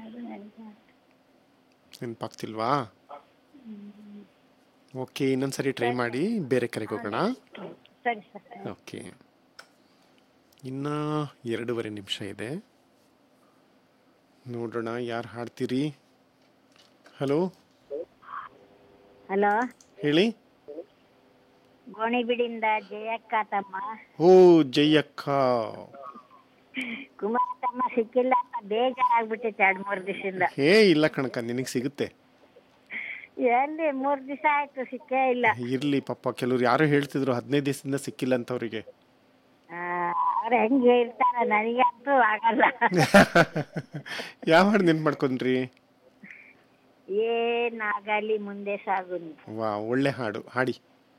ಅದು ನೆನಪು ನೆನಪಾಗ್ತಿಲ್ವಾ ಓಕೆ ಇನ್ನೊಂದ್ಸರಿ ಟ್ರೈ ಮಾಡಿ ಬೇರೆ ಕರೆಗೆ ಹೋಗೋಣ ಸರಿ ಸರ್ ಓಕೆ ಇನ್ನು ಎರಡೂವರೆ ನಿಮಿಷ ಇದೆ ನೋಡೋಣ ಯಾರು ಹಾಡ್ತೀರಿ ಹಲೋ ಹಲೋ ಹೇಳಿ ಗೋಣಿಬಿಡಿಂದ ಜಯಕ್ಕ ತಮ್ಮ ಓ ಜಯಕ್ಕ ಕುಮಾರ ತಮ್ಮ ಸಿಕ್ಕಿಲ್ಲ ಅಂತ ಬೇಜಾರಾಗ್ಬಿಟ್ಟಿತ್ತು ಎರಡ್ ಮೂರ್ ದಿವಸದಿಂದ ಹೇ ಇಲ್ಲ ಕಣಕ ನಿನಗೆ ಸಿಗುತ್ತೆ ಎಲ್ಲಿ ಮೂರ್ ದಿವಸ ಆಯ್ತು ಸಿಕ್ಕೇ ಇಲ್ಲ ಇರ್ಲಿ ಪಾಪ ಕೆಲವ್ರು ಯಾರೋ ಹೇಳ್ತಿದ್ರು ಹದಿನೈದು ದಿವಸದಿಂದ ಸಿಕ್ಕಿಲ್ಲ ಅಂತ ಅವರಿಗೆ ಆ, ಅವ್ರು ಹೆಂಗೆ ಇರ್ತಾರ ನನಗಂತೂ ಆಗಲ್ಲ ಯಾವ ಹಾಡು ನೆನ್ಪು ಮಾಡ್ಕೊಂಡ್ರಿ ಏನಾಗಲಿ ಮುಂದೆ ಸಾಗು ನೀ. ವಾ ಒಳ್ಳೆ ಹಾಡು ಹಾಡಿ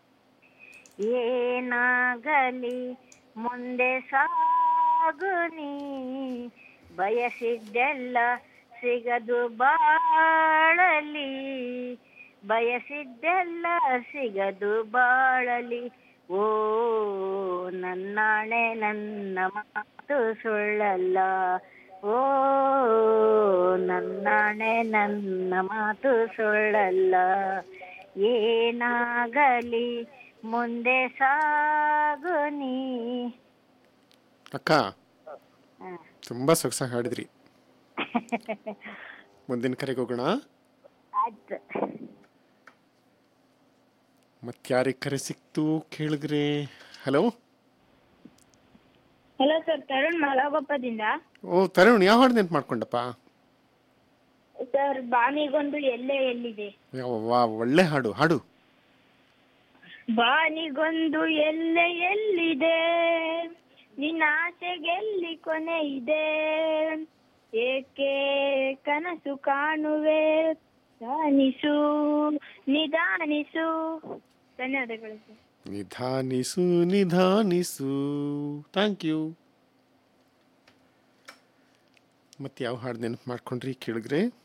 ಏನಾಗಲಿ ಮುಂದೆ ಸಾಗು ನೀ ಬಯಸಿದ್ದೆಲ್ಲ ಸಿಗದು ಬಾಳಲಿ ಬಯಸಿದ್ದೆಲ್ಲ ಸಿಗದು ಬಾಳಲಿ ಓ ನನ್ನಾಣೆ ನನ್ನ ಮಾತು ಸುಳ್ಳಲ್ಲ ಓ ನನ್ನಾಣೆ ನನ್ನ ಮಾತು ಸುಳ್ಳಲ್ಲ ಏನಾಗಲಿ ಮುಂದೆ ಸಾಗು ನೀ ಅಕ್ಕ ಹ. ತುಂಬಾ ಸೊಗಸಾಗಿ ಹಾಡಿದ್ರಿ ಮುಂದಿನ ಕರೆಗೆ ಹೋಗೋಣ ಆಯ್ತು ಮತ್ತಾರಿಗೆ ಕರೆ ಸಿಕ್ತು ಕೇಳಿದ್ರೆ ಹಲೋ ಹಲೋ ಸರ್ ತರುಣ್ ಮಲಗೊಪ್ಪದಿಂದ ಓ ತರುಣ್ ಯಾವ ಹಾಡು ನೆನ್ಪು ಮಾಡ್ಕೊಂಡಪ್ಪ ಸರ್ ಬಾನಿಗೊಂದು ಎಲ್ಲೆ ಎಲ್ಲಿದೆ ಯಾವ ವಾ ಒಳ್ಳೆ ಹಾಡು ಹಾಡು ಬಾನಿಗೊಂದು ಎಲ್ಲೆ ಎಲ್ಲಿದೆ ನಿನ್ನ ಆಸೆಗೆಲ್ಲಿ ಕೊನೆ ಇದೆ ಏಕೆ ಕನಸು ಕಾಣುವೆ ನಿಧಾನಿಸು ನಿಧಾನಿಸು ಧನ್ಯವಾದಗಳು ಸರ್ ನಿಧಾನಿಸು ನಿಧಾನಿಸು ಥ್ಯಾಂಕ್ ಯು ಮತ್ತೆ ಯಾವ ಹಾಡು ನೆನಪು ಮಾಡ್ಕೊಂಡ್ರಿ ಕೇಳಿದ್ರೆ